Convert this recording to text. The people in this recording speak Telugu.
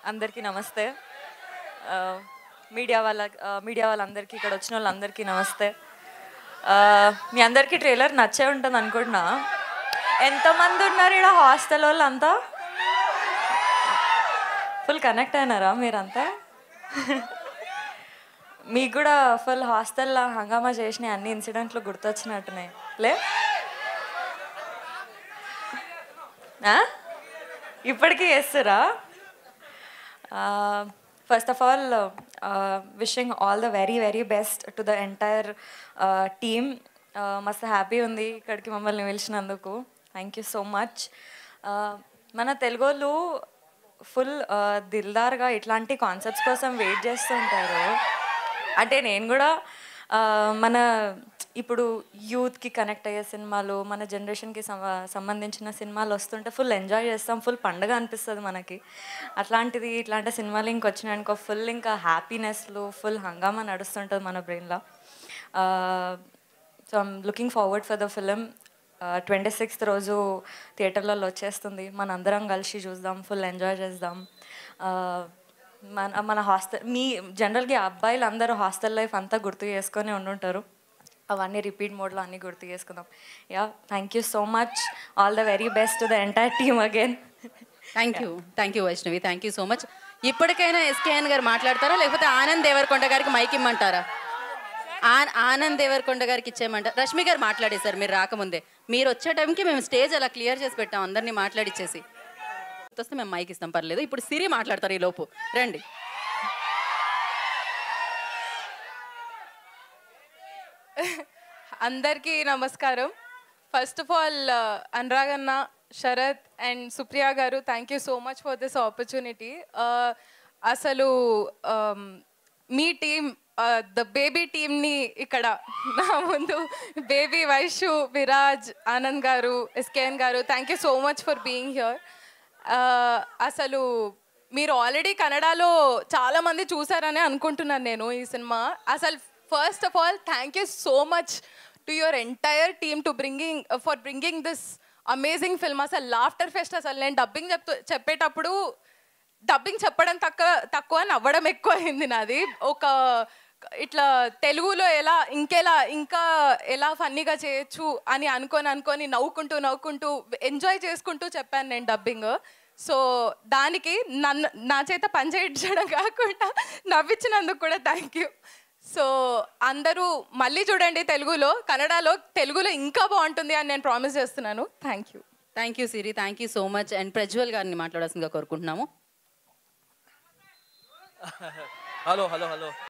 అందరికీ నమస్తే ఆ, మీడియా వాళ్ళ ఆ, మీడియా వాళ్ళందరికీ ఇక్కడ వచ్చిన వాళ్ళందరికీ నమస్తే ఆ, మీ అందరికీ ట్రైలర్ నచ్చే ఉంటుంది అనుకుంటున్నా ఎంతమంది ఉన్నారు ఇక్కడ హాస్టల్ వాళ్ళంతా ఫుల్ కనెక్ట్ అయినారా మీరంతా మీకు కూడా ఫుల్ హాస్టల్లో హంగామా చేసిన అన్ని ఇన్సిడెంట్లు గుర్తొచ్చినట్టున్నాయి లే ఆ? ఇప్పటికీ చేస్తారా first of all wishing all the very very best to the entire team మస్తు హ్యాపీ ఉంది ఇక్కడికి మమ్మల్ని పిలిచినందుకు థ్యాంక్ యూ సో మచ్ మన తెలుగు వాళ్ళు ఫుల్ దిల్దార్గా ఇట్లాంటి కాన్సెప్ట్స్ కోసం వెయిట్ చేస్తుంటారు అంటే నేను కూడా ఆ, మన ఇప్పుడు యూత్కి కనెక్ట్ అయ్యే సినిమాలు మన జనరేషన్కి సంబంధించిన సినిమాలు వస్తుంటే ఫుల్ ఎంజాయ్ చేస్తాం ఫుల్ పండగ అనిపిస్తుంది మనకి అట్లాంటిది ఇట్లాంటి సినిమాలు ఇంకొచ్చినాయి అనుకో ఫుల్ ఇంకా హ్యాపీనెస్లు ఫుల్ హంగామా నడుస్తుంటుంది మన బ్రెయిన్లో so I'm looking forward for the film twenty sixth రోజు థియేటర్లలో వచ్చేస్తుంది మన అందరం కలిసి చూద్దాం ఫుల్ ఎంజాయ్ చేద్దాం ఆ, మన మన హాస్టల్ మీ జనరల్గా అబ్బాయిలు అందరూ హాస్టల్ లైఫ్ అంతా గుర్తు చేసుకొని ఉండుంటారు అవన్నీ రిపీట్ మోడ్లో అన్నీ గుర్తు చేసుకుందాం yeah thank you so much all the very best the entire team again thank you thank you Vaishnavi thank you so much ఇప్పటికైనా ఎస్కేఎన్ గారు మాట్లాడతారా లేకపోతే ఆనంద్ దేవరకొండ గారికి మైక్ ఇమ్మంటారా ఆన్- ఆనంద్ దేవరకొండ గారికి ఇచ్చేయమంటారు రష్మి గారు మాట్లాడేశారు మీరు రాకముందే మీరు వచ్చే టైంకి మేము స్టేజ్ అలా క్లియర్ చేసి పెట్టాం అందరినీ మాట్లాడిచ్చేసి వస్తే మేము మైక్ ఇస్తాం పర్లేదు ఇప్పుడు సిరి మాట్లాడతారు ఈ లోపు రండి అందరికీ నమస్కారం ఫస్ట్ ఆఫ్ ఆల్ అనురాగ్ అన్న Sarath and Supriya garu thank you so much for this opportunity అసలు um, మీ టీం ద బేబీ టీమ్ని ఇక్కడ నా ముందు baby Vaishu Viraj Anand garu SKN garu thank you so much for being here అసలు మీరు ఆల్రెడీ కన్నడలో చాలా మంది చూసారని అనుకుంటున్నాను నేను ఈ సినిమా అసలు first of all thank you so much to your entire team to bringing for bringing this amazing film అసలు లాఫ్టర్ ఫెస్ట్ అసలు నేను డబ్బింగ్ చెప్తూ చెప్పేటప్పుడు డబ్బింగ్ చెప్పడం తక్కువ తక్కువ నవ్వడం ఎక్కువ అయింది నాది ఒక ఇట్లా తెలుగులో ఎలా ఇంకెలా ఇంకా ఎలా ఫన్నీగా చేయొచ్చు అని అనుకొని అనుకొని నవ్వుకుంటూ నవ్వుకుంటూ ఎంజాయ్ చేసుకుంటూ చెప్పాను నేను డబ్బింగ్ సో దానికి నన్ను నా చేత పని చేయించడం కాకుండా నవ్వించినందుకు కూడా థ్యాంక్ యూ సో అందరూ మళ్ళీ చూడండి తెలుగులో కన్నడలో తెలుగులో ఇంకా బాగుంటుంది అని నేను ప్రామిస్ చేస్తున్నాను thank you thank you Siri thank you so much and Prajwal గారిని మాట్లాడాల్సిందిగా కోరుకుంటున్నాము హలో హలో హలో